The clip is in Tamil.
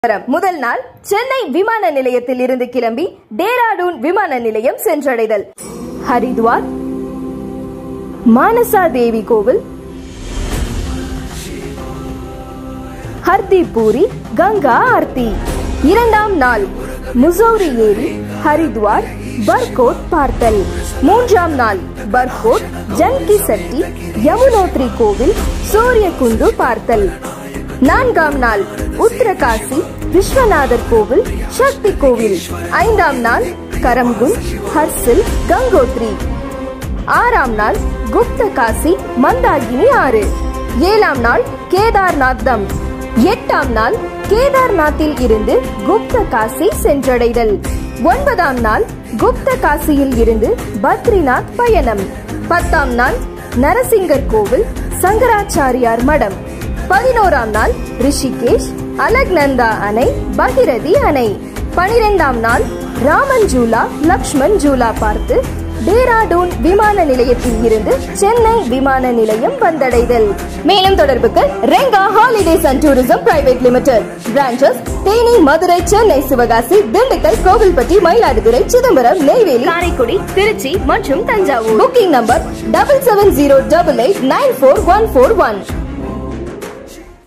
நகரம். முதல் நாள் சென்னை விமான நிலையத்தில் இருந்து கிளம்பி டேராடூன் விமான நிலையம் சென்றடைதல் ஹரித்வார் மானசா தேவி கோவில் ஹர்திபூரி கங்கா ஆர்த்தி இரண்டாம் நாள் முசௌரி ஏரி ஹரித்வார் பர்கோட் பார்த்தல் மூன்றாம் நாள் பர்கோட் ஜன்கி சட்டி யமுனோத்ரி கோவில் சூரியகுண்டு பார்த்தல் நான்காம் நாள் உத்தரகாசி விஸ்வநாதர் கோவில் சக்தி கோவில் ஐந்தாம் நாள் கரம்குண்ட் ஹர்சில் கங்கோத்ரி ஆறாம் நாள் குப்த காசி மந்தாகினி ஆறு ஏழாம் நாள் கேதார்நாத் தம் எட்டாம் நாள் கேதார்நாத்தில் இருந்து குப்த காசி சென்றடைதல் ஒன்பதாம் நாள் குப்த காசியில் இருந்து பத்ரிநாத் பயணம் பத்தாம் நாள் நரசிங்கர் கோவில் சங்கராச்சாரியார் மடம் பதினோராம் நாள் ரிஷிகேஷ் அலக்நந்தா அணை பகிரதி அணை பனிரெண்டாம் நாள் ராமன் ஜூலா லக்ஷ்மண் ஜூலா பார்த்து டேராடூன் விமான நிலையத்தில் இருந்து சென்னை விமான நிலையம் வந்தடைதல் மேலும் தொடர்புக்கு Renga holidays and tourism private limited branches Theni Madurai Chennai Sivakasi Dindigul Kovilpatti Mayiladuthurai Chidambaram Neyveli Karaikudi Trichy மற்றும் Thanjavur booking number double seven zero double eight nine four one four one